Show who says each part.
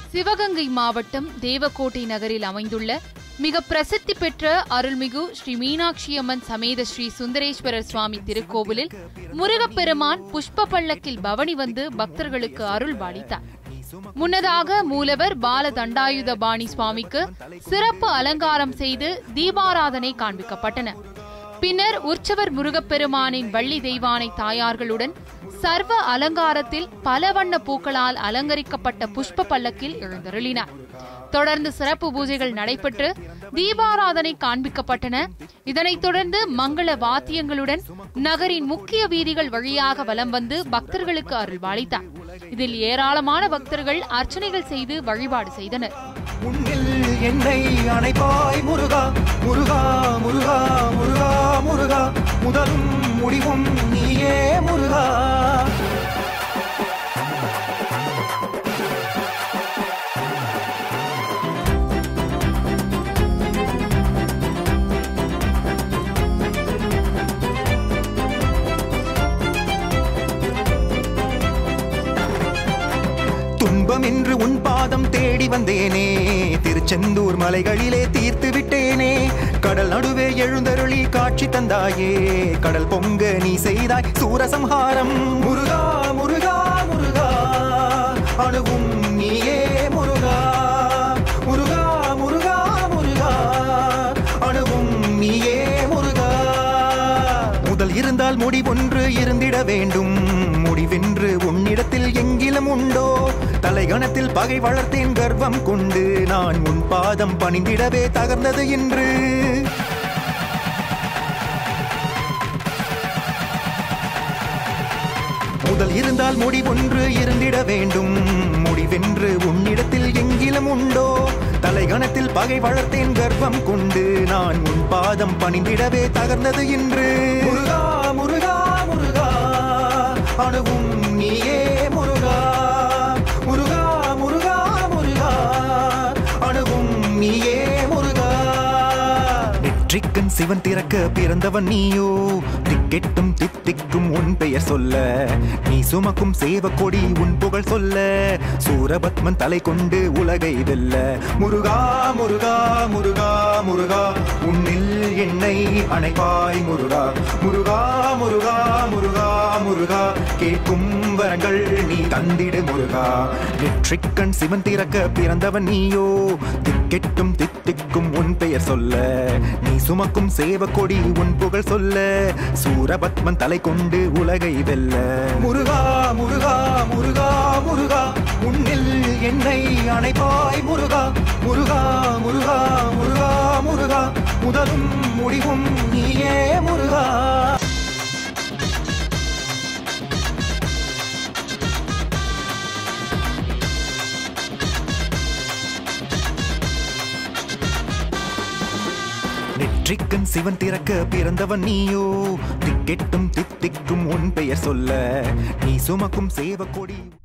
Speaker 1: சிவகங்கை மாவட்டம் தேவக்கோட்டை நகரில் அமைந்துள்ள மிக பிரசித்தி பெற்ற அருள்மிகு ஸ்ரீ மீனாட்சியம்மன் சமேத ஸ்ரீ சுந்தரேஸ்வரர் சுவாமி திருக்கோவிலில் முருகப்பெருமான் புஷ்ப பல்லக்கில் பவனி வந்து பக்தர்களுக்கு அருள் பாலித்தார் முன்னதாக மூலவர் பால தண்டாயுத பாணி சுவாமிக்கு சிறப்பு அலங்காரம் செய்து தீபாராதனை காண்பிக்கப்பட்டன பின்னர் உற்சவர் முருகப்பெருமானின் வள்ளி தெய்வானை தாயார்களுடன் சர்வ அலங்காரத்தில் பல வண்ண பூக்களால் அலங்கரிக்கப்பட்ட புஷ்ப பல்லக்கில் எழுந்தருளினார் தொடர்ந்து சிறப்பு பூஜைகள் நடைபெற்று தீபாராதனை காண்பிக்கப்பட்டன இதனைத் தொடர்ந்து மங்கள வாத்தியங்களுடன் நகரின் முக்கிய வீதிகள் வழியாக வலம் வந்து பக்தர்களுக்கு அருள்பாலித்தார் இதில் ஏராளமான பக்தர்கள் அர்ச்சனைகள் செய்து வழிபாடு செய்தனர்
Speaker 2: உன்னில் என்னை அணைப்பாய் முருகா முருகா முருகா முருகா முருகா முதலும் முடிவும் நீயே முருகா துன்பம் என்று உன் பாதம் தேடி வந்தேனே திருச்செந்தூர் மலைகளிலே தீர்த்து விட்டேனே கடல் நடுவே எழுந்தருளி காட்சி தந்தாயே கடல் பொங்க நீ செய்தாய் சூரசம்ஹாரம் முருகா முருகா முருகா அணுகும் நீயே முருகா முருகா முருகா முருகா அணுகும் நீயே முருகா முதல் இருந்தால் முடிவொன்று இருந்திட வேண்டும் முடிவென்று உன்னிடத்தில் எங்கிலும் உண்டோ தலைகணத்தில் பகை வளர்த்தேன் கர்வம் கொண்டு நான் உன் பாதம் பணிந்திடவே தகர்ந்தது என்று முதல் இருந்தால் முடிவொன்று இருந்திட வேண்டும் முடிவென்று உன்னிடத்தில் எங்கிலும் உண்டோ தலைகணத்தில் பகை வளர்த்தேன் கர்வம் கொண்டு நான் உன் பாதம் பணிந்திடவே தகர்ந்தது என்று முருகா முருகா முருகா அணுகும் நீயே முருகா முருகா முருகா முருகா அணுகும் நீயே முருகா நெற்றிக்கண் சிவன் திறக்க பிறந்தவன் நீயோ திக்கெட்டும் தித்திக்கும் உன் பெயர் சொல்ல நீ சுமக்கும் சேவக்கொடி உன் புகழ் சொல்ல சூரபத்மன் தலை கொண்டு உலகை வெல்ல முருகா முருகா முருகா முருகா உன்னில் என்னை அணைப்பாய் முருகா முருகா முருகா முருகா முருகா கேட்கும் வரங்கள் நீ தந்திடு முருகா நெற்றிக்கண் சிவன் திறக்க பிறந்தவன் நீயோ திக்கெட்டும் தித்திக்கும் உன் பெயர் சொல்ல நீ சுமக்கும் சேவக்கொடி உன் புகழ் சொல்ல சூரபத்மன் தலை கொண்டு உலகை வெல்ல முருகா முருகா முருகா முருகா உன்னில் என்னை அணைப்பாய் முருகா முருகா முருகா முருகா முருகா முதலும் முடிவும் நீயே முருகா நெற்றிக்கண் சிவன் திறக்க பிறந்தவன் நீயோ திக்கெட்டும் தித்திக்கும் உன் பெயர் சொல்ல நீ சுமக்கும் சேவக்கொடி